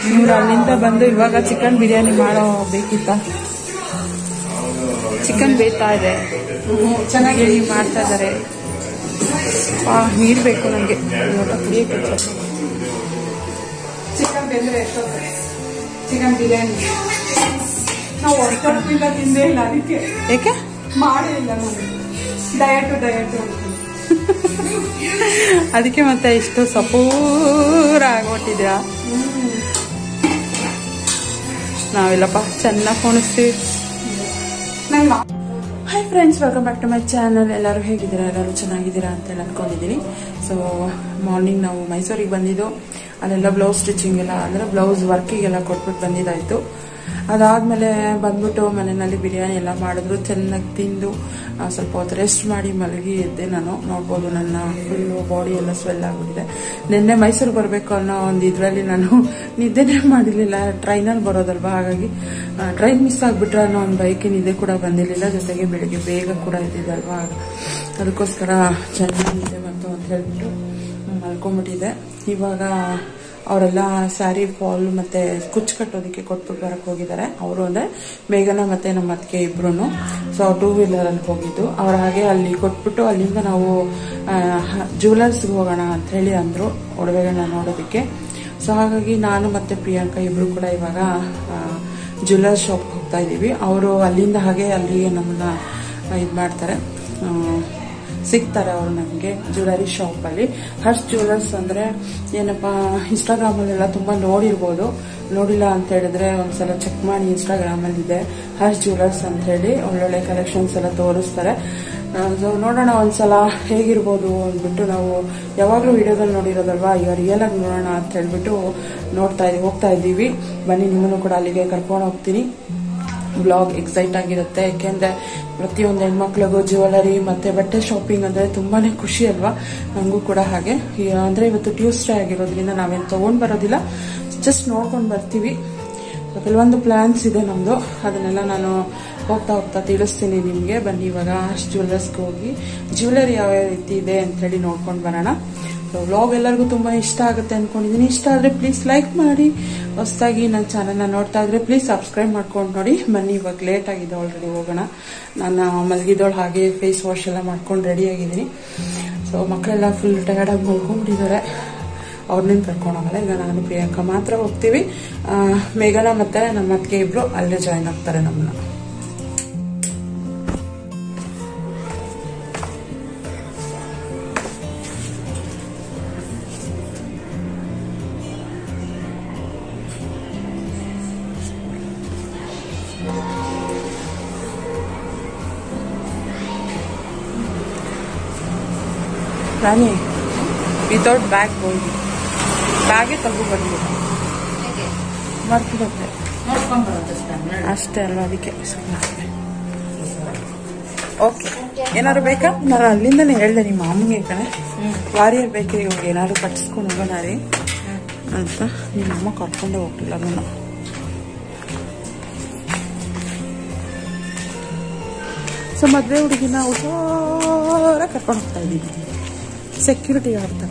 ಇವ್ರು ಅಲ್ಲಿಂದ ಬಂದು ಇವಾಗ ಚಿಕನ್ ಬಿರಿಯಾನಿ ಮಾಡೋ ಬೇಕಿತ್ತ ಚಿಕನ್ ಬೇಯ್ತಾ ಇದೆ ಚೆನ್ನಾಗಿ ಮಾಡ್ತಾ ಇದ್ದಾರೆ ಆ ನೀರು ಬೇಕು ನನಗೆ ಲೋಟ ಕುಡಿಯೋಕೆ ಚಿಕನ್ ಬೆಂದ್ರೆ ಎಷ್ಟೊತ್ತು ಚಿಕನ್ ಬಿರಿಯಾನಿ ನಾವು ಹೊರತಪ್ಪಿಲ್ಲ ತಿಂದೇ ಇಲ್ಲ ಅದಕ್ಕೆ ಏಕೆ ಮಾಡೇ ಇಲ್ಲ ನಾನು ಡಯಟು ಡಯಟು ಅಂತೀನಿ ಅದಕ್ಕೆ ಮತ್ತೆ ಇಷ್ಟು ಸಪೂರ ಆಗ್ಬಿಟ್ಟಿದ್ಯಾ ನಾವಿಲ್ಲಪ್ಪ ಚೆನ್ನಾಗಿ ಫೋಣಿಸ್ತೀವಿ ನಂಗೆ hi friends welcome back to my channel ಎಲ್ಲರೂ ಹೇಗಿದ್ದೀರಾ ಎಲ್ಲರೂ ಚೆನ್ನಾಗಿದ್ದೀರಾ ಅಂತ ಹೇಳಿ ಅನ್ಕೊಂಡಿದ್ದೀನಿ ಸೊ ಮಾರ್ನಿಂಗ್ ನಾವು ಮೈಸೂರಿಗೆ ಬಂದಿದ್ದು ಅಲ್ಲೆಲ್ಲ ಬ್ಲೌಸ್ ಸ್ಟಿಚಿಂಗ್ ಎಲ್ಲ ಅಂದರೆ ಬ್ಲೌಸ್ ವರ್ಕಿಗೆಲ್ಲ ಕೊಟ್ಬಿಟ್ಟು ಬಂದಿದ್ದಾಯಿತು ಅದಾದಮೇಲೆ ಬಂದ್ಬಿಟ್ಟು ಮನೆಯಲ್ಲಿ ಬಿರಿಯಾನಿ ಎಲ್ಲ ಮಾಡಿದ್ರು ಚೆನ್ನಾಗಿ ತಿಂದು ಆ, ಸ್ವಲ್ಪ ಹೊತ್ತು ರೆಸ್ಟ್ ಮಾಡಿ ಮಲಗಿ ಎದ್ದೆ ನಾನು ನೋಡ್ಬೋದು ನನ್ನ ಫುಲ್ಲು ಬಾಡಿ ಎಲ್ಲ ಸ್ವೆಲ್ ಆಗಿಬಿಟ್ಟಿದೆ ನಿನ್ನೆ ಮೈಸೂರು ಬರಬೇಕು ಅನ್ನೋ ಒಂದು ಇದರಲ್ಲಿ ನಾನು ನಿದ್ದೆನೇ ಮಾಡಿರಲಿಲ್ಲ ಟ್ರೈನಲ್ಲಿ ಬರೋದಲ್ವಾ ಹಾಗಾಗಿ ಟ್ರೈನ್ ಮಿಸ್ ಆಗಿಬಿಟ್ರೆ ಅನ್ನೋ ಒಂದು ಬೈಕ್ ನಿದ್ದೆ ಕೂಡ ಬಂದಿರಲಿಲ್ಲ ಜೊತೆಗೆ ಬೆಳಿಗ್ಗೆ ಬೇಗ ಕೂಡ ಇದ್ದಿದ್ದಲ್ವಾ ಅದಕ್ಕೋಸ್ಕರ ಚೆನ್ನಾಗಿ ನಿದ್ದೆ ಬಂತು ಅಂತ ಹೇಳ್ಬಿಟ್ಟು ಮಲ್ಕೊಂಡ್ಬಿಟ್ಟಿದೆ ಇವಾಗ ಅವರೆಲ್ಲ ಸ್ಯಾರಿ ಫಾಲ್ ಮತ್ತೆ ಕುಚ್ಚು ಕಟ್ಟೋದಕ್ಕೆ ಕೊಟ್ಬಿಟ್ಟು ಬರಕ್ಕೆ ಹೋಗಿದ್ದಾರೆ ಅವರು ಅಂದ್ರೆ ಮೇಘನ ಮತ್ತೆ ನಮ್ಮ ಅತ್ತಿಗೆ ಇಬ್ರು ಸೊ ಅವ್ರು ಟೂ ವೀಲರ್ ಅಲ್ಲಿ ಹೋಗಿದ್ದು ಅವ್ರ ಹಾಗೆ ಅಲ್ಲಿ ಕೊಟ್ಬಿಟ್ಟು ಅಲ್ಲಿಂದ ನಾವು ಜ್ಯುವೆಲರ್ಸ್ಗೆ ಹೋಗೋಣ ಅಂತ ಹೇಳಿ ಅಂದ್ರು ಒಡವೆಗಳನ್ನ ನೋಡೋದಕ್ಕೆ ಸೊ ಹಾಗಾಗಿ ನಾನು ಮತ್ತೆ ಪ್ರಿಯಾಂಕಾ ಇಬ್ರು ಕೂಡ ಇವಾಗ ಜ್ಯುವೆಲರ್ಸ್ ಶಾಪ್ ಹೋಗ್ತಾ ಇದ್ದೀವಿ ಅವರು ಅಲ್ಲಿಂದ ಹಾಗೆ ಅಲ್ಲಿಗೆ ನಮ್ಮನ್ನ ಇದು ಮಾಡ್ತಾರೆ ಆ, ಸಿಗ್ತಾರೆ ಅವರು ನಮಗೆ ಜ್ಯುವೆಲರಿ ಶಾಪಲ್ಲಿ ಹರ್ಷ್ ಜ್ಯುವೆಲರ್ಸ್ ಅಂದರೆ ಏನಪ್ಪ ಇನ್ಸ್ಟಾಗ್ರಾಮಲ್ಲೆಲ್ಲ ತುಂಬ ನೋಡಿರ್ಬೋದು ನೋಡಿಲ್ಲ ಅಂತ ಹೇಳಿದ್ರೆ ಒಂದ್ಸಲ ಚೆಕ್ ಮಾಡಿ ಇನ್ಸ್ಟಾಗ್ರಾಮಲ್ಲಿ ಇದೆ ಹರ್ಷ್ ಜ್ಯುವೆಲರ್ಸ್ ಅಂತ ಹೇಳಿ ಒಳ್ಳೊಳ್ಳೆ ಕಲೆಕ್ಷನ್ಸ್ ಎಲ್ಲ ತೋರಿಸ್ತಾರೆ ಸೊ ನೋಡೋಣ ಒಂದ್ಸಲ ಹೇಗಿರ್ಬೋದು ಅಂದ್ಬಿಟ್ಟು ನಾವು ಯಾವಾಗಲೂ ವಿಡಿಯೋದಲ್ಲಿ ನೋಡಿರೋದಲ್ವಾ ಈಗ ರಿಯಲ್ ಆಗಿ ನೋಡೋಣ ಅಂತ ಹೇಳ್ಬಿಟ್ಟು ನೋಡ್ತಾ ಇದೀವಿ ಹೋಗ್ತಾ ಇದ್ದೀವಿ ಬನ್ನಿ ನಿಮ್ಮನ್ನು ಕೂಡ ಅಲ್ಲಿಗೆ ಕರ್ಕೊಂಡು ಹೋಗ್ತೀನಿ ಬ್ಲಾಗ್ ಎಕ್ಸೈಟ್ ಆಗಿರುತ್ತೆ ಯಾಕೆಂದ್ರೆ ಪ್ರತಿಯೊಂದು ಹೆಣ್ಮಕ್ಳಿಗೂ ಜ್ಯುವೆಲರಿ ಮತ್ತೆ ಬಟ್ಟೆ ಶಾಪಿಂಗ್ ಅಂದ್ರೆ ತುಂಬಾನೇ ಖುಷಿ ಅಲ್ವಾ ನನಗೂ ಕೂಡ ಹಾಗೆ ಈ- ಅಂದ್ರೆ ಇವತ್ತು ಟ್ಯೂಸ್ಡೇ ಆಗಿರೋದ್ರಿಂದ ನಾವೇನು ತಗೊಂಡ್ ಬರೋದಿಲ್ಲ ಜಸ್ಟ್ ನೋಡ್ಕೊಂಡು ಬರ್ತೀವಿ ಕೆಲವೊಂದು ಪ್ಲಾನ್ಸ್ ಇದೆ ನಮ್ದು ಅದನ್ನೆಲ್ಲ ನಾನು ಹೋಗ್ತಾ ಹೋಗ್ತಾ ತಿಳಿಸ್ತೀನಿ ನಿಮಗೆ ಬನ್ನಿ ಇವಾಗ ಅಷ್ಟು ಜ್ಯುವೆಲರ್ಸ್ಗೆ ಹೋಗಿ ಜ್ಯುವೆಲರಿ ಯಾವ ರೀತಿ ಇದೆ ಅಂತ ಹೇಳಿ ನೋಡ್ಕೊಂಡು ಬರೋಣ ವ್ಲಾಗ್ ಎಲ್ಲರಿಗೂ ತುಂಬಾ ಇಷ್ಟ ಆಗುತ್ತೆ ಅನ್ಕೊಂಡಿದ್ದೀನಿ ಇಷ್ಟ ಆದ್ರೆ ಪ್ಲೀಸ್ ಲೈಕ್ ಮಾಡಿ ಹೊಸದಾಗಿ ನನ್ನ ಚಾನಲ್ನ ನೋಡ್ತಾ ಇದ್ರೆ ಪ್ಲೀಸ್ ಸಬ್ಸ್ಕ್ರೈಬ್ ಮಾಡ್ಕೊಂಡು ನೋಡಿ ಬನ್ನಿ ಇವಾಗ ಲೇಟ್ ಆಗಿದೆ ಆಲ್ರೆಡಿ ಹೋಗೋಣ ನಾನು ಮಲಗಿದೋಳು ಹಾಗೆ ಫೇಸ್ ವಾಶ್ ಎಲ್ಲ ಮಾಡ್ಕೊಂಡು ರೆಡಿ ಆಗಿದ್ದೀನಿ ಸೊ ಮಕ್ಕಳೆಲ್ಲ ಫುಲ್ ಟಯರ್ಡ್ ಆಗಿ ಮಲ್ಕೊಂಡ್ಬಿಟ್ಟಿದ್ದಾರೆ ಅವ್ರನ್ನೇನು ಕರ್ಕೊಂಡು ಹೋಗಲ್ಲ ಈಗ ನಾನು ಪ್ರಿಯಾಂಕಾ ಮಾತ್ರ ಹೋಗ್ತೀವಿ ಆ, ಮೇಘನ ಮತ್ತೆ ನಮ್ಮ ಅತ್ತಿಗೆ ಇಬ್ರು ಅಲ್ಲೇ ಜಾಯ್ನ್ ಆಗ್ತಾರೆ ನಮ್ಮನ್ನ ರಾಣಿ ವಿತೌಟ್ ಬ್ಯಾಗ್ ಹೋಗಿ ಬ್ಯಾಗೇ ತಗೋ ಬನ್ನಿ ಮರ್ತಿರುತ್ತೆ ಅಷ್ಟೇ ಅಲ್ವಾ ಅದಕ್ಕೆ ಓಕೆ ಏನಾದ್ರು ಬೇಕಾ ನಾನು ಅಲ್ಲಿಂದನೇ ಹೇಳ್ದೆ ನಿಮ್ಮ ಮಾಮಂಗೆ ಕಣೆ ವಾರಿಯರ್ ಬೇಕರಿ ಹೋಗಿ ಏನಾದ್ರು ಕಟ್ಸ್ಕೊಂಡು ಹೋಗೋಣ ರೀ ಅಂತ ನಿಮ್ಮ ಅಮ್ಮ ಕರ್ಕೊಂಡೇ ಹೋಗ್ಲಿಲ್ಲ ನಾನು ಸೊ ಮದುವೆ ಹುಡುಗಿನ ಹುಷಾರ ಕರ್ಕೊಂಡು ಹೋಗ್ತಾ ಇದ್ದೀನಿ ಸೆಕ್ಯೂರಿಟಿ ಆಡ್ತಾರೆ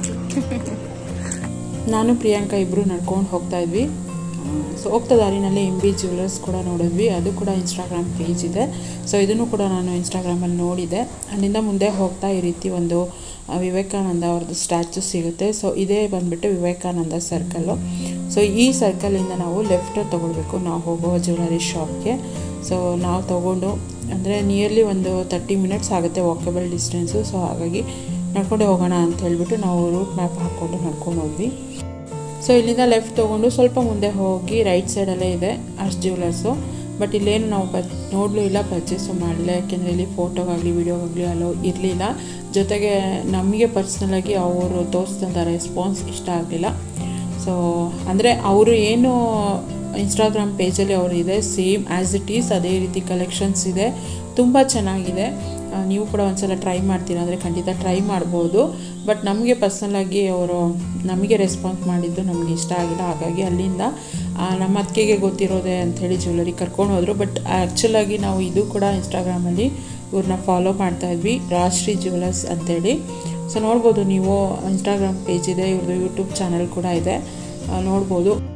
ನಾನು ಪ್ರಿಯಾಂಕಾ ಇಬ್ಬರು ನಡ್ಕೊಂಡು ಹೋಗ್ತಾ ಇದ್ವಿ ಸೊ ಹೋಗ್ತಾ ದಾರಿನಲ್ಲಿ ಎಂ ಬಿ ಜ್ಯುವೆಲರ್ಸ್ ಕೂಡ ನೋಡಿದ್ವಿ ಅದು ಕೂಡ ಇನ್ಸ್ಟಾಗ್ರಾಮ್ ಪೇಜ್ ಇದೆ ಸೊ ಇದನ್ನು ಕೂಡ ನಾನು ಇನ್ಸ್ಟಾಗ್ರಾಮಲ್ಲಿ ನೋಡಿದೆ ಅಲ್ಲಿಂದ ಮುಂದೆ ಹೋಗ್ತಾ ಈ ರೀತಿ ಒಂದು ಆ, ವಿವೇಕಾನಂದ ಅವ್ರದ್ದು ಸ್ಟ್ಯಾಚು ಸಿಗುತ್ತೆ ಸೊ ಇದೇ ಬಂದ್ಬಿಟ್ಟು ವಿವೇಕಾನಂದ ಸರ್ಕಲ್ಲು ಸೊ ಈ ಸರ್ಕಲಿಂದ ನಾವು ಲೆಫ್ಟ್ ತಗೊಳ್ಬೇಕು ನಾವು ಹೋಗೋ ಜ್ಯುವೆಲರಿ ಶಾಪ್ಗೆ ಸೊ ನಾವು ತಗೊಂಡು ಅಂದರೆ ನಿಯರ್ಲಿ ಒಂದು ತರ್ಟಿ ಮಿನಿಟ್ಸ್ ಆಗುತ್ತೆ ವಾಕಬಲ್ ಡಿಸ್ಟೆನ್ಸು ಸೊ ಹಾಗಾಗಿ ನಡ್ಕೊಂಡೆ ಹೋಗೋಣ ಅಂತ ಹೇಳ್ಬಿಟ್ಟು ನಾವು ರೂಟ್ ಮ್ಯಾಪ್ ಹಾಕ್ಕೊಂಡು ನಡ್ಕೊಂಡು ಹೋದ್ವಿ ಸೊ ಇಲ್ಲಿಂದ ಲೆಫ್ಟ್ ತೊಗೊಂಡು ಸ್ವಲ್ಪ ಮುಂದೆ ಹೋಗಿ ರೈಟ್ ಸೈಡಲ್ಲೇ ಇದೆ ಅಷ್ಟು ಜ್ಯುವೆಲರ್ಸು ಬಟ್ ಇಲ್ಲೇನು ನಾವು ಪ ನೋಡಲೂ ಇಲ್ಲ ಪರ್ಚೇಸು ಮಾಡಲಿಲ್ಲ ಯಾಕೆಂದರೆ ಇಲ್ಲಿ ಫೋಟೋಗಾಗಲಿ ವಿಡಿಯೋಗಾಗಲಿ ಅಲ್ಲೋ ಇರಲಿಲ್ಲ ಜೊತೆಗೆ ನಮಗೆ ಪರ್ಸ್ನಲಾಗಿ ಅವರು ತೋರಿಸಿದಂಥ ರೆಸ್ಪಾನ್ಸ್ ಇಷ್ಟ ಆಗಲಿಲ್ಲ ಸೊ ಅಂದರೆ ಅವರು ಏನು ಇನ್ಸ್ಟಾಗ್ರಾಮ್ ಪೇಜಲ್ಲಿ ಅವರು ಇದೆ ಸೇಮ್ ಆ್ಯಸ್ ಇಟ್ ಈಸ್ ಅದೇ ರೀತಿ ಕಲೆಕ್ಷನ್ಸ್ ಇದೆ ತುಂಬ ಚೆನ್ನಾಗಿದೆ ಆ, ನೀವು ಕೂಡ ಒಂದ್ಸಲ ಟ್ರೈ ಮಾಡ್ತೀರಾ ಅಂದರೆ ಖಂಡಿತ ಟ್ರೈ ಮಾಡ್ಬೋದು ಬಟ್ ನಮಗೆ ಪರ್ಸ್ನಲಾಗಿ ಅವರು ನಮಗೆ ರೆಸ್ಪಾನ್ಸ್ ಮಾಡಿದ್ದು ನಮಗೆ ಇಷ್ಟ ಆಗಿಲ್ಲ ಹಾಗಾಗಿ ಅಲ್ಲಿಂದ ಆ, ನಮ್ಮ ಅತ್ತಿಗೆಗೆ ಗೊತ್ತಿರೋದೆ ಅಂಥೇಳಿ ಜ್ಯುವೆಲರಿ ಕರ್ಕೊಂಡು ಹೋದರು ಬಟ್ ಆ್ಯಕ್ಚುಲಾಗಿ ನಾವು ಇದು ಕೂಡ ಇನ್ಸ್ಟಾಗ್ರಾಮಲ್ಲಿ ಇವ್ರನ್ನ ಫಾಲೋ ಮಾಡ್ತಾ ಇದ್ವಿ ರಾಶ್ರೀ ಜ್ಯುವೆಲರ್ಸ್ ಅಂತೇಳಿ ಸೊ ನೋಡ್ಬೋದು ನೀವು ಇನ್ಸ್ಟಾಗ್ರಾಮ್ ಪೇಜ್ ಇದೆ ಇವ್ರದ್ದು ಯೂಟ್ಯೂಬ್ ಚಾನಲ್ ಕೂಡ ಇದೆ ಆ, ನೋಡ್ಬೋದು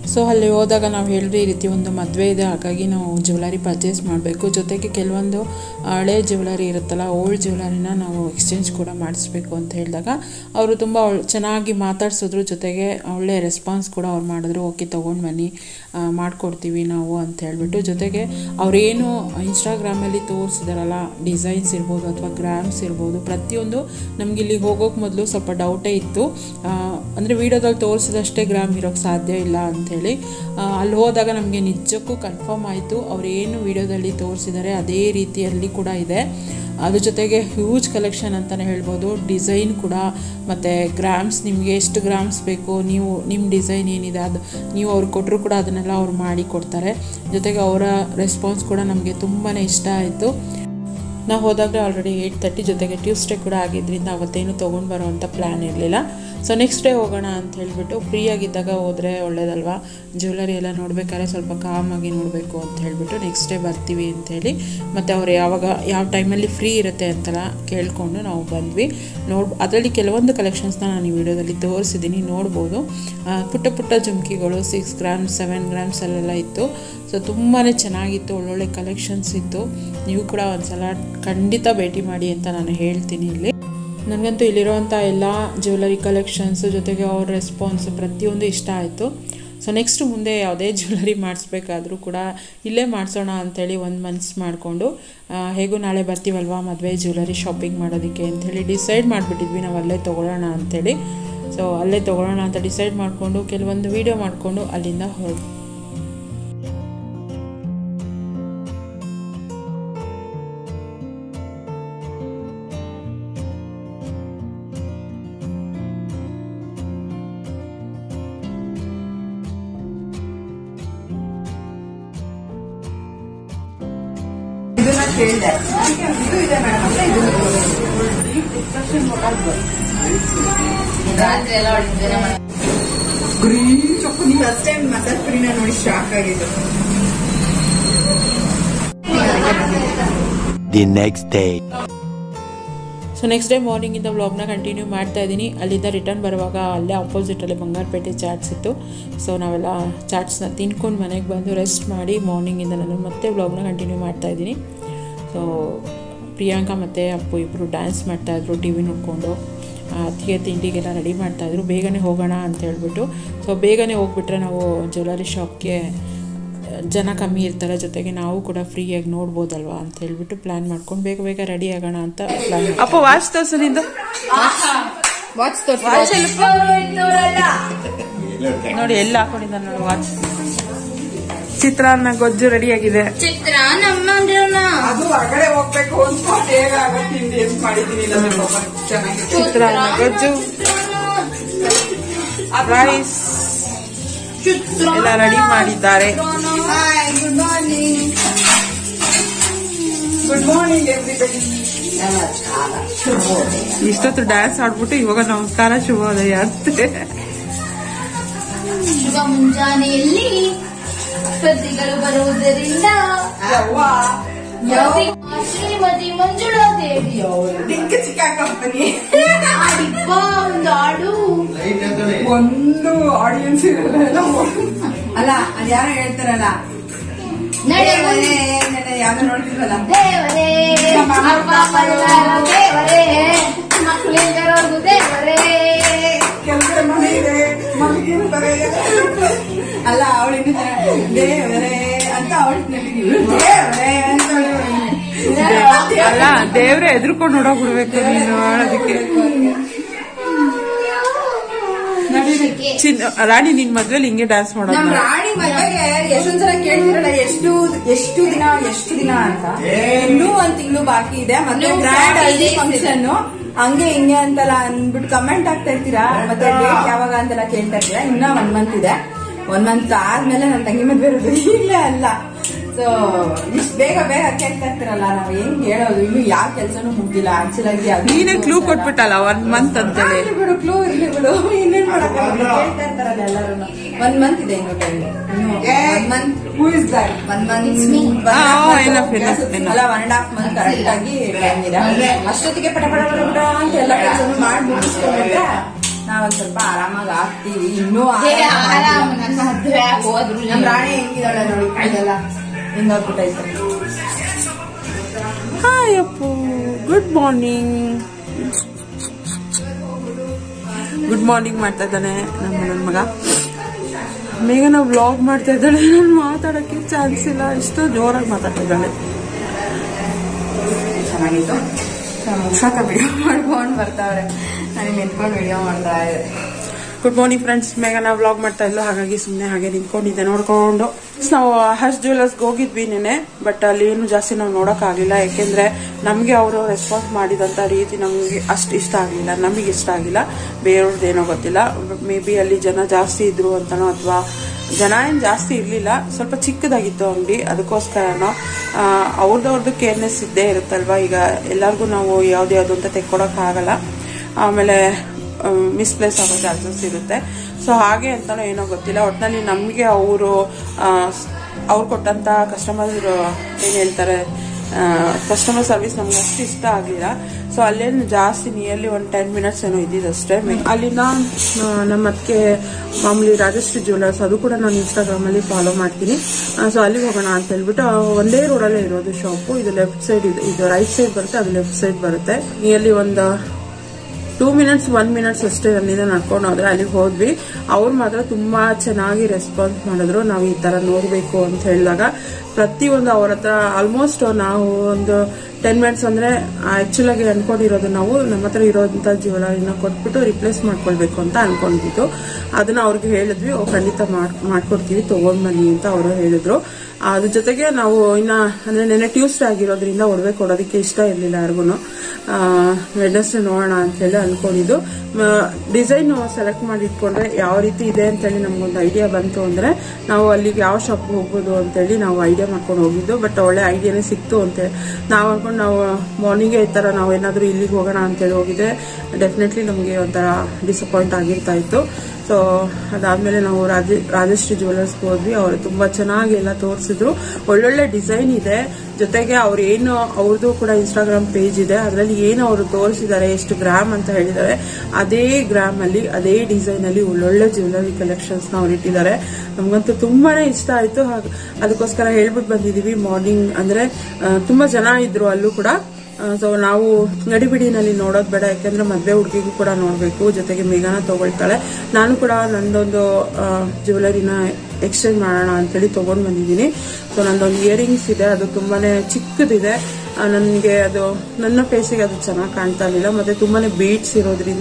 ಸೊ ಅಲ್ಲಿ ಹೋದಾಗ ನಾವು ಹೇಳಿದ್ವಿ ಈ ರೀತಿ ಒಂದು ಮದುವೆ ಇದೆ ಹಾಗಾಗಿ ನಾವು ಜ್ಯುವೆಲರಿ ಪರ್ಚೇಸ್ ಮಾಡಬೇಕು ಜೊತೆಗೆ ಕೆಲವೊಂದು ಹಳೆ ಜ್ಯುವೆಲರಿ ಇರುತ್ತಲ್ಲ ಓಲ್ಡ್ ಜ್ಯುವೆಲರಿನ ನಾವು ಎಕ್ಸ್ಚೇಂಜ್ ಕೂಡ ಮಾಡಿಸ್ಬೇಕು ಅಂತ ಹೇಳಿದಾಗ ಅವರು ತುಂಬ ಚೆನ್ನಾಗಿ ಮಾತಾಡ್ಸಿದ್ರು ಜೊತೆಗೆ ಒಳ್ಳೆ ರೆಸ್ಪಾನ್ಸ್ ಕೂಡ ಅವ್ರು ಮಾಡಿದ್ರು ಓಕೆ ತೊಗೊಂಡು ಬನ್ನಿ ಆ, ಮಾಡ್ಕೊಡ್ತೀವಿ ನಾವು ಅಂತ ಹೇಳ್ಬಿಟ್ಟು ಜೊತೆಗೆ ಅವರೇನು ಇನ್ಸ್ಟಾಗ್ರಾಮಲ್ಲಿ ತೋರಿಸಿದಾರಲ್ಲ ಡಿಸೈನ್ಸ್ ಇರ್ಬೋದು ಅಥವಾ ಗ್ರಾಮ್ಸ್ ಇರ್ಬೋದು ಪ್ರತಿಯೊಂದು ನಮ್ಗೆ ಇಲ್ಲಿ ಹೋಗೋಕೆ ಮೊದಲು ಸ್ವಲ್ಪ ಡೌಟೇ ಇತ್ತು ಅಂದರೆ ವಿಡಿಯೋದಲ್ಲಿ ತೋರಿಸಿದಷ್ಟೇ ಗ್ರಾಮ್ ಇರೋಕ್ಕೆ ಸಾಧ್ಯ ಇಲ್ಲ ಅಂಥೇಳಿ ಅಲ್ಲಿ ಹೋದಾಗ ನಮಗೆ ನಿಜಕ್ಕೂ ಕನ್ಫರ್ಮ್ ಆಯಿತು ಅವ್ರೇನು ವಿಡಿಯೋದಲ್ಲಿ ತೋರಿಸಿದ್ದಾರೆ ಅದೇ ರೀತಿಯಲ್ಲಿ ಕೂಡ ಇದೆ ಅದ್ರ ಜೊತೆಗೆ ಹ್ಯೂಜ್ ಕಲೆಕ್ಷನ್ ಅಂತಲೇ ಹೇಳ್ಬೋದು ಡಿಸೈನ್ ಕೂಡ ಮತ್ತು ಗ್ರಾಮ್ಸ್ ನಿಮಗೆ ಎಷ್ಟು ಗ್ರಾಮ್ಸ್ ಬೇಕು ನೀವು ನಿಮ್ಮ ಡಿಸೈನ್ ಏನಿದೆ ಅದು ನೀವು ಅವ್ರು ಕೊಟ್ಟರು ಕೂಡ ಅದನ್ನೆಲ್ಲ ಅವ್ರು ಮಾಡಿ ಕೊಡ್ತಾರೆ ಜೊತೆಗೆ ಅವರ ರೆಸ್ಪಾನ್ಸ್ ಕೂಡ ನಮಗೆ ತುಂಬಾ ಇಷ್ಟ ಆಯಿತು ನಾವು ಹೋದಾಗ ಆಲ್ರೆಡಿ ಏಯ್ಟ್ ತರ್ಟಿ ಜೊತೆಗೆ ಟ್ಯೂಸ್ಡೇ ಕೂಡ ಆಗಿದ್ದರಿಂದ ಅವತ್ತೇನು ತೊಗೊಂಡು ಬರೋವಂಥ ಪ್ಲ್ಯಾನ್ ಇರಲಿಲ್ಲ ಸೊ ನೆಕ್ಸ್ಟ್ ಡೇ ಹೋಗೋಣ ಅಂತ ಹೇಳಿಬಿಟ್ಟು ಫ್ರೀಯಾಗಿದ್ದಾಗ ಹೋದರೆ ಒಳ್ಳೇದಲ್ವಾ ಜ್ಯುವೆಲರಿ ಎಲ್ಲ ನೋಡ್ಬೇಕಾದ್ರೆ ಸ್ವಲ್ಪ ಕಾಮಾಗಿ ನೋಡಬೇಕು ಅಂತ ಹೇಳಿಬಿಟ್ಟು ನೆಕ್ಸ್ಟ್ ಡೇ ಬರ್ತೀವಿ ಅಂಥೇಳಿ ಮತ್ತು ಅವ್ರು ಯಾವಾಗ ಯಾವ ಟೈಮಲ್ಲಿ ಫ್ರೀ ಇರುತ್ತೆ ಅಂತೆಲ್ಲ ಕೇಳಿಕೊಂಡು ನಾವು ಬಂದ್ವಿ ನೋಡ್ ಅದರಲ್ಲಿ ಕೆಲವೊಂದು ಕಲೆಕ್ಷನ್ಸ್ನ ನಾನು ಈ ವಿಡಿಯೋದಲ್ಲಿ ತೋರಿಸಿದ್ದೀನಿ ನೋಡ್ಬೋದು ಆ, ಪುಟ್ಟ ಪುಟ್ಟ ಜುಮ್ಕಿಗಳು ಸಿಕ್ಸ್ ಗ್ರಾಮ್ಸ್ ಸೆವೆನ್ ಗ್ರಾಮ್ಸ್ ಅಲ್ಲೆಲ್ಲ ಇತ್ತು ಸೊ ತುಂಬಾ ಚೆನ್ನಾಗಿತ್ತು ಒಳ್ಳೊಳ್ಳೆ ಕಲೆಕ್ಷನ್ಸ್ ಇತ್ತು ನೀವು ಕೂಡ ಒಂದ್ಸಲ ಖಂಡಿತ ಭೇಟಿ ಮಾಡಿ ಅಂತ ನಾನು ಹೇಳ್ತೀನಿ ಇಲ್ಲಿ ನನಗಂತೂ ಇಲ್ಲಿರುವಂಥ ಎಲ್ಲ ಜ್ಯುವೆಲರಿ ಕಲೆಕ್ಷನ್ಸ್ ಜೊತೆಗೆ ಅವ್ರ ರೆಸ್ಪಾನ್ಸ್ ಪ್ರತಿಯೊಂದು ಇಷ್ಟ ಆಯಿತು ಸೊ ನೆಕ್ಸ್ಟ್ ಮುಂದೆ ಯಾವುದೇ ಜ್ಯುವೆಲರಿ ಮಾಡಿಸ್ಬೇಕಾದ್ರೂ ಕೂಡ ಇಲ್ಲೇ ಮಾಡಿಸೋಣ ಅಂಥೇಳಿ ಒಂದು ಮನ್ಸು ಮಾಡಿಕೊಂಡು ಹೇಗೂ ನಾಳೆ ಬರ್ತೀವಲ್ವಾ ಮದುವೆ ಜ್ಯುವೆಲರಿ ಶಾಪಿಂಗ್ ಮಾಡೋದಕ್ಕೆ ಅಂಥೇಳಿ ಡಿಸೈಡ್ ಮಾಡಿಬಿಟ್ಟಿದ್ವಿ ನಾವು ಅಲ್ಲೇ ತೊಗೊಳ್ಳೋಣ ಅಂಥೇಳಿ ಸೊ ಅಲ್ಲೇ ತೊಗೊಳ್ಳೋಣ ಅಂತ ಡಿಸೈಡ್ ಮಾಡಿಕೊಂಡು ಕೆಲವೊಂದು ವೀಡಿಯೋ ಮಾಡಿಕೊಂಡು ಅಲ್ಲಿಂದ ಹೊರಟು ಇದನ್ನ ಕೇಳಿದೆ ಇದು ಇದೆ ಮೇಡಮ್ ಅಂತ ಇದನ್ನ ಡಿಸ್ಕಷನ್ ಗ್ರೀನ್ ಚೊಕ್ಕು ನೀವು ಫಸ್ಟ್ ಟೈಮ್ ಮಸಾಜ್ ಪುರಿನ ನೋಡಿ ಶಾಕ್ ಆಗಿದ್ದು The next day. So next day ಮಾರ್ನಿಂಗಿಂದ ವ್ಲಾಗ್ನ ಕಂಟಿನ್ಯೂ ಮಾಡ್ತಾ ಇದ್ದೀನಿ ಅಲ್ಲಿಂದ ರಿಟರ್ನ್ ಬರುವಾಗ ಅಲ್ಲೇ ಆಪೋಸಿಟಲ್ಲಿ ಬಂಗಾರಪೇಟೆ ಚಾಟ್ಸ್ ಇತ್ತು ಸೊ ನಾವೆಲ್ಲ ಚಾಟ್ಸ್ನ ತಿನ್ಕೊಂಡು ಮನೆಗೆ ಬಂದು ರೆಸ್ಟ್ ಮಾಡಿ ಮಾರ್ನಿಂಗಿಂದ ನಾನು ಮತ್ತೆ ವ್ಲಾಗ್ನ ಕಂಟಿನ್ಯೂ ಮಾಡ್ತಾ ಇದ್ದೀನಿ ಸೊ ಪ್ರಿಯಾಂಕಾ ಮತ್ತು ಅಪ್ಪು ಇಬ್ಬರು ಡ್ಯಾನ್ಸ್ ಮಾಡ್ತಾಯಿದ್ರು ಟಿ ವಿ ನೋಡಿಕೊಂಡು ಅತ್ತಿಗೆ ತಿಂಡಿಗೆಲ್ಲ ರೆಡಿ ಮಾಡ್ತಾಯಿದ್ರು ಬೇಗನೆ ಹೋಗೋಣ ಅಂತ ಹೇಳ್ಬಿಟ್ಟು ಸೊ ಬೇಗನೆ ಹೋಗ್ಬಿಟ್ರೆ ನಾವು ಜ್ಯುವೆಲರಿ ಶಾಪ್ಗೆ ಜನ ಕಮ್ಮಿ ಇರ್ತಾರೆ ಜೊತೆಗೆ ನಾವು ಕೂಡ ಫ್ರೀಯಾಗಿ ನೋಡ್ಬೋದಲ್ವಾ ಅಂತ ಹೇಳ್ಬಿಟ್ಟು ಪ್ಲಾನ್ ಮಾಡ್ಕೊಂಡು ಬೇಗ ಬೇಗ ರೆಡಿ ಆಗೋಣ ಅಂತ ಪ್ಲಾನ್ ಅಪ್ಪ ವಾಚ್ ತೋರ್ಸು ನಿಂದು ವಾಚ್ ನೋಡಿ ಎಲ್ಲ ಹಾಕೊಂಡಿದ್ದ ನೋಡಿ ವಾಚ್ ಚಿತ್ರಾನ್ನ ಗೊಜ್ಜು ರೆಡಿ ಆಗಿದೆ ಅದು ಹೊರಗಡೆ ಹೋಗ್ಬೇಕು ಅನ್ಕೊಂಡು ಬೇಗ ಆಗೋ ತಿಂಡಿ ಎಷ್ಟು ಮಾಡಿದೀನಿ ನಾನು ಪಾಪ ಚೆನ್ನಾಗಿದೆ ಚಿತ್ರಾನ್ನ ಗೊಜ್ಜು ರೈಸ್ ಎಲ್ಲ ರೆಡಿ ಮಾಡಿದ್ದಾರೆ good morning good morning everybody ಇಷ್ಟೊತ್ತು ಡ್ಯಾನ್ಸ್ ಆಡ್ಬಿಟ್ಟು ಇವಾಗ ನಮಸ್ಕಾರ ಶುಭೋದಯ ಅಂತೆ ಶುಭ ಮುಂಜಾನೆಯಲ್ಲಿ ಸುದ್ದಿಗಳು ಬರುವುದರಿಂದ ಯವ್ವ ಯಾವ ಶ್ರೀಮತಿ ಮಂಜುಳಾ ದೇವಿಯವರು ದಿಕ್ಕ ಚಿಕ್ಕ ಕಂಪನಿ ಆಡಿಪ್ಪ ಒಂದು ಹಾಡು ಒಂದು ಆಡಿಯನ್ಸ್ ಇರಲ್ಲ ಎಲ್ಲ ಒಂದು- ಅಲ್ಲ ಅದ್ ಯಾರೋ ಹೇಳ್ತಾರಲ್ಲ ನಡೆ ನಡೆ, ನಡೆ, ಯಾವ್ದೋ ನೋಡ್ತಿದ್ವಲ್ಲ ದೇವರೇ ಅಪ್ಪ ಬರುವಾಗ ದೇವರೇ ಮಕ್ಕಳಿಗರೋದು ದೇವರೇ ಕೆಲಸ ಮನೆ ಇದೆ ಮಲಗಿರ್ತಾರೆ ಅಲ್ಲ ಅವಳಿನ ದೇವರೇ ಅಂತ ಅವಳು ದೇವರೇ ಅಂತ ಅವಳು ಅಲ್ಲ ದೇವ್ರೆ ಎದ್ರುಕೊಂಡು ನೋಡೋಗ್ಬಿಡ್ಬೇಕು ನೀನು ಅದಕ್ಕೆ ಚಿನ್ ರಾಣಿ ನಿನ್ ಮದ್ವೆಲಿ ಹಿಂಗೆ ಡ್ಯಾನ್ಸ್ ಮಾಡೋದು ನಮ್ ನೋಡು. ರಾಣಿ ಮನೆಗೆ ಎಷ್ಟೊಂದ್ ಸಲ ಕೇಳ್ತಿರಲ್ಲ ಎಷ್ಟು ಎಷ್ಟು ದಿನ ಎಷ್ಟು ದಿನ ಅಂತ ಇನ್ನೂ ಒಂದ್ ತಿಂಗಳು ಬಾಕಿ ಇದೆ ಮತ್ತೆ ಇನ್ನೂ grand forty haldi days function ಹಂಗೆ ಹಿಂಗೆ ಅಂತೆಲ್ಲ ಅಂದ್ಬಿಟ್ಟು ಕಮೆಂಟ್ ಆಗ್ತಾ ಇರ್ತೀರಾ ಮತ್ತೆ ಡೇಟ್ ಯಾವಾಗ ಅಂತೆಲ್ಲ ಕೇಳ್ತಾ ಇರ್ತೀರಾ ಇನ್ನ ಒನ್ ಮಂತ್ ಇದೆ ಒನ್ ಮಂತ್ ಆದ್ಮೇಲೆ ನನ್ ತಂಗಿ ಮದ್ವೆ ಇರೋದು ಈಗಲೇ ಅಲ್ಲ ಸೊ ಇಷ್ಟ ಬೇಗ ಬೇಗ ಕೇಳ್ತಾ ಇರ್ತೀರಲ್ಲ ನಾವ್ ಹೆಂಗ್ ಹೇಳೋದು ಇನ್ನು ಯಾವ ಕೆಲ್ಸನೂ ಮುಗ್ದಿಲ್ಲ ಆಕ್ಚುಲ್ ಆಗಿ ಅದು ನೀನೇ ಇದು ಕ್ಲೂ ಅಂತೆಲ್ಲ. ಕೊಟ್ಬಿಟ್ಟಲ್ಲ ಒನ್ ಮಂತ್ ಅಂತೇಳಿ ಇರ್ಲಿ ಬಿಡು ಕ್ಲೂ ಇರ್ಲಿ ಬಿಡು ಇನ್ನೇನ್ ಮಾಡಕ್ಕಾಗಲ್ಲ ಕೇಳ್ತಾ ಇರ್ತಾರಲ್ಲ ಎಲ್ಲರೂ ಒನ್ ಮಂತ್ ಇದೆ ಇನ್ನು time one month who is that one month ಆ, ಓ, enough, enough, enough. ಅಲ್ಲ one and half month correct ಆಗಿ ಟೈಮ್ ಇದೆ ಅಷ್ಟೊತ್ತಿಗೆ ಪಟ ಪಟ ಪಟ ಪಟ ಅಂತ ಎಲ್ಲ ಕೆಲಸ ಮಾಡಿ ಮುಗಿಸ್ಕೊಂಡ್ಬಿಟ್ರೆ ನಾವೊಂದ್ ಸ್ವಲ್ಪ ಆರಾಮಾಗಿ ಆಗ್ತೀವಿ ಇನ್ನೂ ಹೇ, ಆರಾಮ ಆರಾಮ ನನ್ನ ಮದ್ವೆ ಆಗ್ ಹೋದ್ರು ನಮ್ ರಾಣಿ ಹೆಂಗಿದಾಳೆ ನೋಡಿ ಇದೆಲ್ಲ ಹಿಂಗಾಗ್ಬಿಟ್ಟೈತೆ hi Appu good morning good morning ಮಾಡ್ತಾ ಇದ್ದಾನೆ ನಮ್ಮ ನನ್ನ ಮಗ ಮೇಘನ ವ್ಲಾಗ್ ಮಾಡ್ತಾ ಇದ್ದಾಳೆ ನಾನು ಮಾತಾಡೋಕ್ಕೆ ಚಾನ್ಸ್ ಇಲ್ಲ ಇಷ್ಟು ಜೋರಾಗಿ ಮಾತಾಡ್ತಾ ಇದ್ದಾಳೆ ಚೆನ್ನಾಗಿತ್ತು ಮುಖಾಕ ವಿಡಿಯೋ ಮಾಡ್ಕೊಂಡು ಬರ್ತಾವ್ರೆ ನನಗೆ ನಿಂತ್ಕೊಂಡು ವಿಡಿಯೋ ಮಾಡ್ತಾ ಇದೆ ಗುಡ್ ಮಾರ್ನಿಂಗ್ ಫ್ರೆಂಡ್ಸ್ ಮೇಘನ ವ್ಲಾಗ್ ಮಾಡ್ತಾ ಇದ್ಲು ಹಾಗಾಗಿ ಸುಮ್ಮನೆ ಹಾಗೆ ನಿಂತ್ಕೊಂಡಿದ್ದೆ ನೋಡ್ಕೊಂಡು ನಾವು ಹರ್ಷ್ ಜ್ಯುವೆಲರ್ಸ್ಗೆ ಹೋಗಿದ್ವಿ ನೆನೆ ಬಟ್ ಅಲ್ಲಿ ಏನು ಜಾಸ್ತಿ ನಾವು ನೋಡೋಕ್ಕಾಗಲಿಲ್ಲ ಯಾಕೆಂದ್ರೆ ನಮಗೆ ಅವರು ರೆಸ್ಪಾನ್ಸ್ ಮಾಡಿದಂಥ ರೀತಿ ನಮಗೆ ಅಷ್ಟು ಇಷ್ಟ ಆಗಲಿಲ್ಲ ನಮಗೆ ಇಷ್ಟ ಆಗಿಲ್ಲ ಬೇರೆಯವ್ರದ್ದು ಏನೋ ಗೊತ್ತಿಲ್ಲ ಮೇ ಬಿ ಅಲ್ಲಿ ಜನ ಜಾಸ್ತಿ ಇದ್ರು ಅಂತನೋ ಅಥವಾ ಜನ ಏನು ಜಾಸ್ತಿ ಇರಲಿಲ್ಲ ಸ್ವಲ್ಪ ಚಿಕ್ಕದಾಗಿತ್ತು ಅಂಗಡಿ ಅದಕ್ಕೋಸ್ಕರನೋ ಅವ್ರದ್ದು ಕೇರ್ನೆಸ್ ಇದ್ದೇ ಇರುತ್ತಲ್ವಾ ಈಗ ಎಲ್ಲರಿಗೂ ನಾವು ಯಾವ್ದು ಯಾವ್ದು ಅಂತ ತೆಕ್ಕೊಡೋಕ್ಕಾಗಲ್ಲ ಆಮೇಲೆ ಮಿಸ್ಪ್ಲೇಸ್ ಆಗೋ ಚಾನ್ಸಸ್ ಇರುತ್ತೆ ಸೊ ಹಾಗೆ ಅಂತಾನೋ ಏನೋ ಗೊತ್ತಿಲ್ಲ ಒಟ್ಟಿನಲ್ಲಿ ನಮಗೆ ಅವರು ಅವ್ರು ಕೊಟ್ಟಂತ ಕಸ್ಟಮರ್ ಏನು ಹೇಳ್ತಾರೆ ಕಸ್ಟಮರ್ ಸರ್ವಿಸ್ ನಮ್ಗೆ ಅಷ್ಟು ಇಷ್ಟ ಆಗಲಿಲ್ಲ ಸೊ ಅಲ್ಲೇನು ಜಾಸ್ತಿ ನಿಯರ್ಲಿ ಒಂದು ಟೆನ್ ಮಿನಿಟ್ಸ್ ಏನೋ ಇದ್ದಿದ್ದಷ್ಟೇ ಅಲ್ಲಿನ ಆ, ನಮ್ಮ ಅದಕ್ಕೆ ಮಾಮೂಲಿ ರಾಜಶ್ರೀ ಜ್ಯುವೆಲರ್ಸ್ ಅದು ಕೂಡ ನಾನು ಇನ್ಸ್ಟಾಗ್ರಾಮಲ್ಲಿ ಫಾಲೋ ಮಾಡ್ತೀನಿ ಸೊ ಅಲ್ಲಿಗೆ ಹೋಗೋಣ ಅಂತ ಹೇಳ್ಬಿಟ್ಟು ಆ, ಒಂದೇ ರೋಡಲ್ಲೇ ಇರೋದು ಶಾಪು ಇದು ಲೆಫ್ಟ್ ಸೈಡ್ ಇದು ಇದು ರೈಟ್ ಸೈಡ್ ಬರುತ್ತೆ ಅದು ಲೆಫ್ಟ್ ಸೈಡ್ ಬರುತ್ತೆ ನಿಯರ್ಲಿ ಒಂದು ಟೂ ಮಿನಿಟ್ಸ್ ಒನ್ ಮಿನಿಟ್ಸ್ ಅಷ್ಟೇ ನನ್ನಿಂದ ನಡ್ಕೊಂಡು ಹೋದ್ರೆ ಅಲ್ಲಿಗೆ ಹೋದ್ವಿ ಅವ್ರು ಮಾತ್ರ ತುಂಬಾ ಚೆನ್ನಾಗಿ ರೆಸ್ಪಾನ್ಸ್ ಮಾಡಿದ್ರು ನಾವು ಈ ತರ ನೋಡ್ಬೇಕು ಅಂತ ಹೇಳಿದಾಗ ಪ್ರತಿಯೊಂದು ಅವ್ರ ಹತ್ರ ಆಲ್ಮೋಸ್ಟ್ ನಾವು ಒಂದು ಟೆನ್ ಮಿನಿಟ್ಸ್ ಅಂದ್ರೆ ಆಕ್ಚುಲ್ ಆಗಿ ಅನ್ಕೊಂಡಿರೋದು ನಾವು ನಮ್ಮ ಹತ್ರ ಇರೋಂಥ ಜ್ಯುವೆಲರಿನ ಕೊಟ್ಬಿಟ್ಟು ರಿಪ್ಲೇಸ್ ಮಾಡ್ಕೊಳ್ಬೇಕು ಅಂತ ಅನ್ಕೊಂಡಿದ್ದು ಅದನ್ನ ಅವ್ರಿಗೆ ಹೇಳಿದ್ವಿ ಓ ಖಂಡಿತ ಮಾಡ್- ಮಾಡ್ಕೊಡ್ತೀವಿ ತಗೊಂಡ್ ಬನ್ನಿ ಅಂತ ಅವರು ಹೇಳಿದ್ರು ಅದ್ರ ಜೊತೆಗೆ ನಾವು ಇನ್ನ ಅಂದ್ರೆ ನೆನೆ ಟ್ಯೂಸ್ಡೇ ಆಗಿರೋದ್ರಿಂದ ಒಡವೆ ಕೊಡೋದಕ್ಕೆ ಇಷ್ಟ ಇರಲಿಲ್ಲ ಯಾರಿಗೂ ವೆಡ್ನೆಸ್ಡೇ ನೋಡೋಣ ಅಂತ ಹೇಳಿ ಅನ್ಕೊಂಡಿದ್ದು ಡಿಸೈನ್ ಸೆಲೆಕ್ಟ್ ಮಾಡಿ ಇಟ್ಕೊಂಡ್ರೆ ಯಾವ ರೀತಿ ಇದೆ ಅಂತೇಳಿ ನಮ್ಗೊಂದು ಐಡಿಯಾ ಬಂತು ಅಂದ್ರೆ ನಾವು ಅಲ್ಲಿಗೆ ಯಾವ ಶಾಪ್ ಹೋಗ್ಬೋದು ಅಂತೇಳಿ ನಾವು ಐಡಿಯಾ ಮಾಡ್ಕೊಂಡು ಹೋಗಿದ್ದು ಬಟ್ ಒಳ್ಳೆ ಐಡಿಯಾನೇ ಸಿಕ್ತು ಅಂತೇಳಿ ನಾವು ಅನ್ಕೊಂಡು ನಾವು ಮಾರ್ನಿಂಗೇ ಈ ತರ ನಾವು ಏನಾದ್ರೂ ಇಲ್ಲಿಗೆ ಹೋಗೋಣ ಅಂತೇಳಿ ಹೋಗಿದ್ದೆ ಡೆಫಿನೆಟ್ಲಿ ನಮಗೆ ಒಂಥರ ಡಿಸಪಾಯಿಂಟ್ ಆಗಿರ್ತಾ ಇತ್ತು ಸೊ ಅದಾದ್ಮೇಲೆ ನಾವು ರಾಜ ರಾಜಶ್ರೀ ಜ್ಯುವೆಲರ್ಸ್ಗೆ ಹೋದ್ವಿ ಅವರು ತುಂಬಾ ಚೆನ್ನಾಗಿ ಎಲ್ಲ ತೋರಿಸಿದ್ರು ಒಳ್ಳೊಳ್ಳೆ ಡಿಸೈನ್ ಇದೆ ಜೊತೆಗೆ ಅವ್ರು ಏನು ಅವ್ರದ್ದು ಕೂಡ ಇನ್ಸ್ಟಾಗ್ರಾಮ್ ಪೇಜ್ ಇದೆ ಅದರಲ್ಲಿ ಏನು ಅವರು ತೋರಿಸಿದ್ದಾರೆ ಎಷ್ಟು ಗ್ರಾಮ್ ಅಂತ ಹೇಳಿದ್ದಾರೆ ಅದೇ ಗ್ರಾಮ್ ಅಲ್ಲಿ ಅದೇ ಡಿಸೈನ್ ಅಲ್ಲಿ ಒಳ್ಳೊಳ್ಳೆ ಜ್ಯುವೆಲರಿ ಕಲೆಕ್ಷನ್ಸ್ ನ ಅವ್ರು ಇಟ್ಟಿದ್ದಾರೆ ನಮ್ಗಂತೂ ತುಂಬಾನೇ ಇಷ್ಟ ಆಯ್ತು ಹಾಗ್- ಅದಕ್ಕೋಸ್ಕರ ಹೇಳ್ಬಿಟ್ಟು ಬಂದಿದೀವಿ ಮಾರ್ನಿಂಗ್ ಅಂದ್ರೆ ಆ, ತುಂಬಾ ಜನ ಇದ್ರು ಅಲ್ಲೂ ಕೂಡ ಸೊ ನಾವು ಗಡಿಬಿಡಿನಲ್ಲಿ ನೋಡೋದು ಬೇಡ ಯಾಕಂದ್ರೆ ಮದ್ವೆ ಹುಡುಗಿಗೂ ಕೂಡ ನೋಡಬೇಕು ಜೊತೆಗೆ ಮೇಘನ ತಗೊಳ್ತಾಳೆ ನಾನು ಕೂಡ ನಂದೊಂದು ಜ್ಯುವೆಲರಿನ ಎಕ್ಸ್ಚೇಂಜ್ ಮಾಡೋಣ ಅಂತೇಳಿ ತಗೊಂಡ್ ಬಂದಿದ್ದೀನಿ ಸೊ ನಂದೊಂದು ಇಯರಿಂಗ್ಸ್ ಇದೆ ಅದು ತುಂಬಾನೇ ಚಿಕ್ಕದಿದೆ ನನಗೆ ಅದು ನನ್ನ ಫೇಸಿಗೆ ಅದು ಚೆನ್ನಾಗಿ ಕಾಣ್ತಾ ಇರಲಿಲ್ಲ ಮತ್ತೆ ತುಂಬಾನೇ ಬೀಟ್ಸ್ ಇರೋದ್ರಿಂದ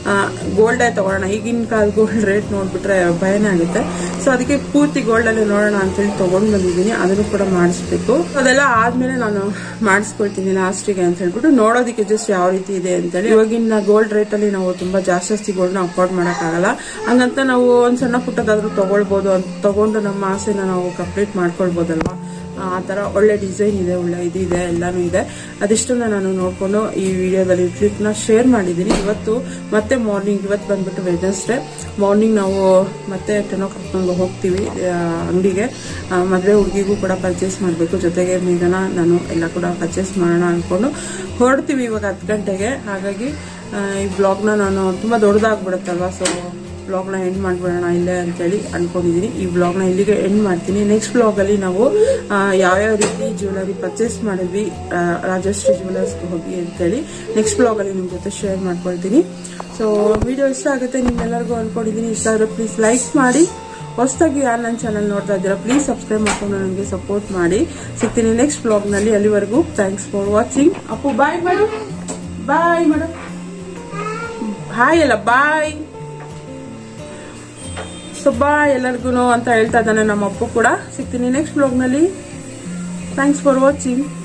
ಗೋಲ್ಡೇ ತಗೊಳ್ಳೋಣ ಈಗಿನ ಕಾಲ ಗೋಲ್ಡ್ ರೇಟ್ ನೋಡ್ಬಿಟ್ರೆ ಭಯನೇ ಆಗುತ್ತೆ ಸೊ ಅದಕ್ಕೆ ಪೂರ್ತಿ ಗೋಲ್ಡ್ ಅಲ್ಲಿ ನೋಡೋಣ ಅಂತೇಳಿ ತಗೊಂಡ್ ಬಂದಿದ್ದೀನಿ ಅದನ್ನು ಕೂಡ ಮಾಡಿಸ್ಬೇಕು ಅದೆಲ್ಲ ಆದ್ಮೇಲೆ ನಾನು ಮಾಡಿಸ್ಕೊಳ್ತೀನಿ ಲಾಸ್ಟಿಗೆ ಅಂತ ಹೇಳ್ಬಿಟ್ಟು ನೋಡೋದಕ್ಕೆ ಜಸ್ಟ್ ಯಾವ ರೀತಿ ಇದೆ ಅಂತೇಳಿ ಇವಾಗಿನ ಗೋಲ್ಡ್ ರೇಟ್ ಅಲ್ಲಿ ನಾವು ತುಂಬಾ ಜಾಸ್ತಿ ಜಾಸ್ತಿ ಗೋಲ್ಡ್ ನ ಅಫೋರ್ಡ್ ಮಾಡಕ್ಕಾಗಲ್ಲ ಹಂಗಂತ ನಾವು ಒಂದ್ ಸಣ್ಣ ಪುಟ್ಟದಾದ್ರೂ ತಗೊಳ್ಬೋದು ಅಂತ ತಗೊಂಡು ನಮ್ಮ ಆಸೆನ ನಾವು ಕಂಪ್ಲೀಟ್ ಮಾಡ್ಕೊಳ್ಬೋದಲ್ವಾ ಆ ತರ ಒಳ್ಳೆ ಡಿಸೈನ್ ಇದೆ ಒಳ್ಳೆ ಇದಿದೆ ಎಲ್ಲಾನು ಇದೆ ಅದಿಷ್ಟನ್ನ ನಾನು ನೋಡ್ಕೊಂಡು ಈ ವಿಡಿಯೋದಲ್ಲಿ ಕ್ಲಿಪ್ ನ ಶೇರ್ ಮಾಡಿದ್ದೀನಿ ಇವತ್ತು ಮತ್ತೆ ಮಾರ್ನಿಂಗ್ ಇವತ್ತು ಬಂದ್ಬಿಟ್ಟು ವೆಡ್ನೆಸ್ಡೇ ಮಾರ್ನಿಂಗ್ ನಾವು ಮತ್ತೆ ಟೆನ್ ಓ ಕ್ಲಾಕ್ ಹೋಗ್ತೀವಿ ಅಂಗಡಿಗೆ ಮದುವೆ ಹುಡುಗಿಗೂ ಕೂಡ ಪರ್ಚೇಸ್ ಮಾಡಬೇಕು ಜೊತೆಗೆ ಮೇಘನ ನಾನು ಎಲ್ಲ ಕೂಡ ಪರ್ಚೇಸ್ ಮಾಡೋಣ ಅನ್ಕೊಂಡು ಹೊರಡ್ತೀವಿ ಇವಾಗ ಹತ್ತು ಗಂಟೆಗೆ ಹಾಗಾಗಿ ಆ, ಈ ಬ್ಲಾಗ್ನ ನಾನು ತುಂಬಾ ದೊಡ್ಡದಾಗ್ಬಿಡುತ್ತಲ್ವಾ ಸೊ ಬ್ಲಾಗ್ನ ಎಂಡ್ ಮಾಡ್ಬಿಡೋಣ ಇಲ್ಲೇ ಅಂತೇಳಿ ಅನ್ಕೊಂಡಿದೀನಿ ಈ ಬ್ಲಾಗ್ನ ಇಲ್ಲಿಗೆ ಎಂಡ್ ಮಾಡ್ತೀನಿ ನೆಕ್ಸ್ಟ್ ಬ್ಲಾಗಲ್ಲಿ ನಾವು ಆ, ಯಾವ್ಯಾವ ರೀತಿ ಜ್ಯುವೆಲರಿ ಪರ್ಚೇಸ್ ಮಾಡಿದ್ವಿ ಆ, ರಾಜಶ್ರೀ ಜ್ಯುವೆಲರ್ಸ್ಗೆ ಹೋಗಿ ಅಂತೇಳಿ ನೆಕ್ಸ್ಟ್ ಬ್ಲಾಗಲ್ಲಿ ನಿಮ್ಮ ಜೊತೆ ಶೇರ್ ಮಾಡ್ಕೊಳ್ತೀನಿ ಸೊ ವಿಡಿಯೋ ಇಷ್ಟ ಆಗುತ್ತೆ ನಿಮ್ಮೆಲ್ಲರಿಗೂ ಅನ್ಕೊಂಡಿದ್ದೀನಿ ಇಷ್ಟ ಆದರೆ ಪ್ಲೀಸ್ ಲೈಕ್ ಮಾಡಿ ಹೊಸದಾಗಿ ಯಾರು ನನ್ನ ಚಾನಲ್ ನೋಡ್ತಾ ಇದ್ದೀರಾ ಪ್ಲೀಸ್ ಸಬ್ಸ್ಕ್ರೈಬ್ ಮಾಡ್ಕೊಂಡು ನನಗೆ ಸಪೋರ್ಟ್ ಮಾಡಿ ಸಿಗ್ತೀನಿ ನೆಕ್ಸ್ಟ್ ಬ್ಲಾಗ್ನಲ್ಲಿ ಅಲ್ಲಿವರೆಗೂ thanks for watching Appu bye ಮಾಡು ಬಾಯ್ ಮಾಡು ಹಾಯ್ ಅಲ್ಲ ಬಾಯ್ ಸೊ ಬಾಯ್ ಎಲ್ಲರಿಗೂ ಅಂತ ಹೇಳ್ತಾ ಇದ್ದಾನೆ ನಮ್ಮ ಅಪ್ಪು ಕೂಡ ಸಿಗ್ತೀನಿ ನೆಕ್ಸ್ಟ್ ಬ್ಲಾಗ್ನಲ್ಲಿ ಥ್ಯಾಂಕ್ಸ್ ಫಾರ್ ವಾಚಿಂಗ್